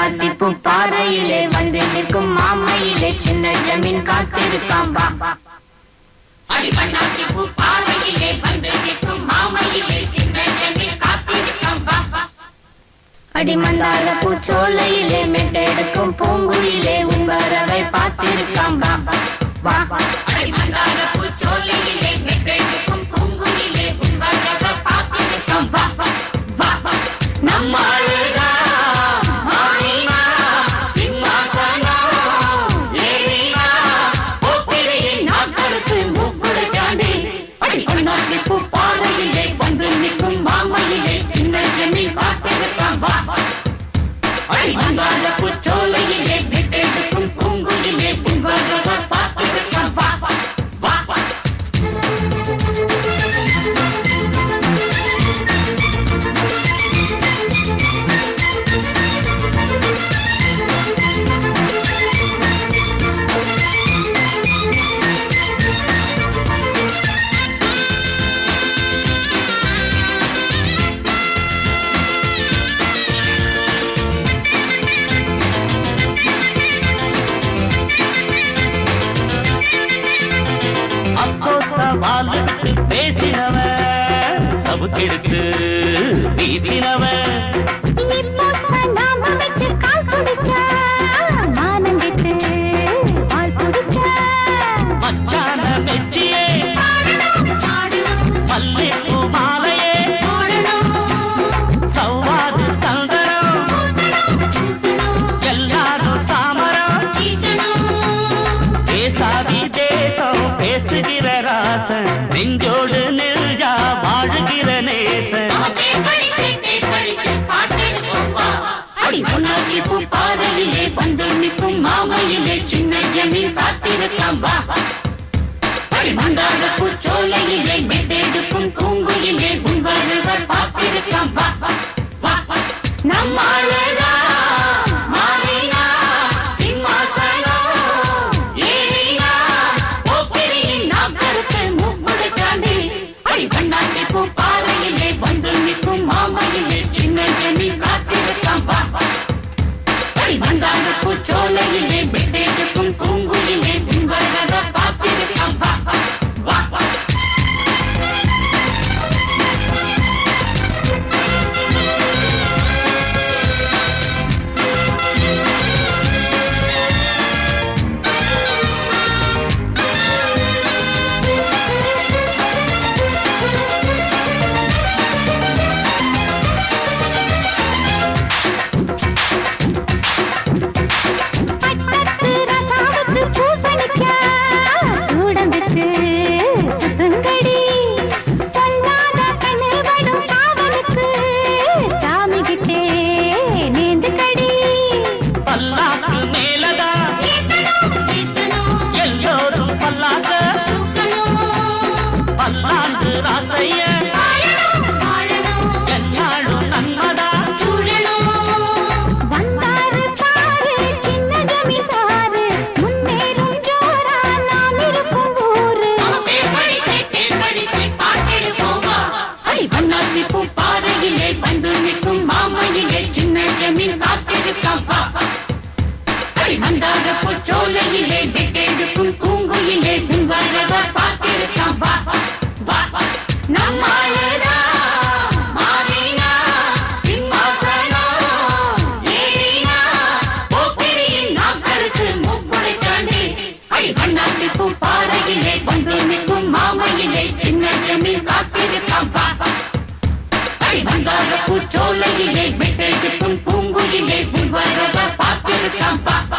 வண்ணாத்தி பூ பாறையிலே வந்து நிற்கும் மாமையிலே சின்ன ஜமீன் காத்திருக்காம் வா வா அடி பண்ணாச்சி பூ பாறையிலே வந்து நிற்கும் மாமையிலே சின்ன ஜமீன் காத்திருக்காம் வா வா அடிமந்தார பூச்சோலையிலே மெட்டெடுக்கும் பூங்குயிலே உன் வரவை பார்த்திருக்காம் வா வா வா வா அடி மந்தார பூச்சோலையிலே மெட்டெடுக்கும் பூங்குயிலே உன் வரவ பார்த்திருக்காம் வா வா வா வா நம்ம அழுதா மாறினா சிம்மாசனம் ஏறினா போக்கிரியின் நாட்களுக்கு மூக்குடு சாண்டி அடி பண்ணாச்சி பூ பாறையிலே வந்து நிற்கும் மாமையிலே சின்ன ஜமீன் காத்திருக்காம் வா வா அடி மந்தார பூச்சோலையிலே மெட்டெடுக்கும் பூங்குயிலே உன் வரவ பார்த்திருக்காம் வா வா வா வா அப்போ சவால் எடுத்து பேசினவன் சவுக்கெடுத்து வீசினவன் இப்போ சலாம வச்சு கால் குடிச்சா மானம் கெட்டு பால் குடிச்சா மச்சான மெச்சியே பாடணும் மல்லிப்பூ மாலையே போடணும் சௌவாது சந்தனம் பூசணும் எல்லாரும் சாமரம் வீசணும் பேசாதி தேசம் பேசுகிற ராசன் நெஞ்சோடு நெஞ்சா வாழுகிற நேசன் அடி பொன்னாக்கி பூ பாறையிலே வந்து நிற்கும் மாமையிலே சின்ன ஜமீன் காத்திருக்காம் வா அடி மந்தார பூச்சோலையிலே மெட்டெடுக்கும் பூங்குயிலே உன் வருவர் பார்த்திருக்காம் வா வா வா நம்ம அழகா மாறினா சிம்மாசனம் ஏறினா போக்கிரியின் நாக்கருக்கு மூக்குடு சாண்டி அடி பண்ணாச்சி பூ பாறையிலே வந்து நிற்கும் மாமையிலே சின்ன ஜமீன் காத்திருக்காம் வா அடி மந்தார பூச்சோலையிலே மெட்டெடுக்கும் பூங்குயிலே உன் வரவ பார்த்திருக்காம் வா வா வா பட்டத்து ரசாவுக்கு பூசணிக்கா உடம்புக்கு சுத்துங்கடி பொல்லாத கண்ணில் படும் காவலுக்கு சாமி கிட்டே நீந்து கடி பல்லாக்கு மேலதான் எல்லோரும் பல்லாக்க பல்லாண்டு ராசைய என்னாலும் நன்மதா வந்தாரு பாரு சின்ன ஜமீன்தாரு முன்னேறும் ஜோரா நாம் இருக்கும் ஊரு பாறையிலே வந்து நிற்கும் மாமையிலே சின்ன ஜமீன் காத்திருக்காம் வா அடி மந்தார பூச்சோலையிலே வெட்டெடுக்கும் பூங்குயிலே உன் வரவ பார்த்திருக்காம் வா வா வா நம்ம அழகா மாறினா சிம்மாசனம் ஏறினா போக்கிரியின் நாக்கருக்கு மூக்குடை சாண்டி அடி வண்ணாத்தி பூ பாறையிலே வந்து நிற்கும் மாமையிலே சின்ன ஜமீன் காத்திருக்காம் வா அடி வந்தார பூச்சோலையிலே மெட்டெடுக்கும் பூங்குயிலே உன் வரவ பார்த்திருக்காம் வா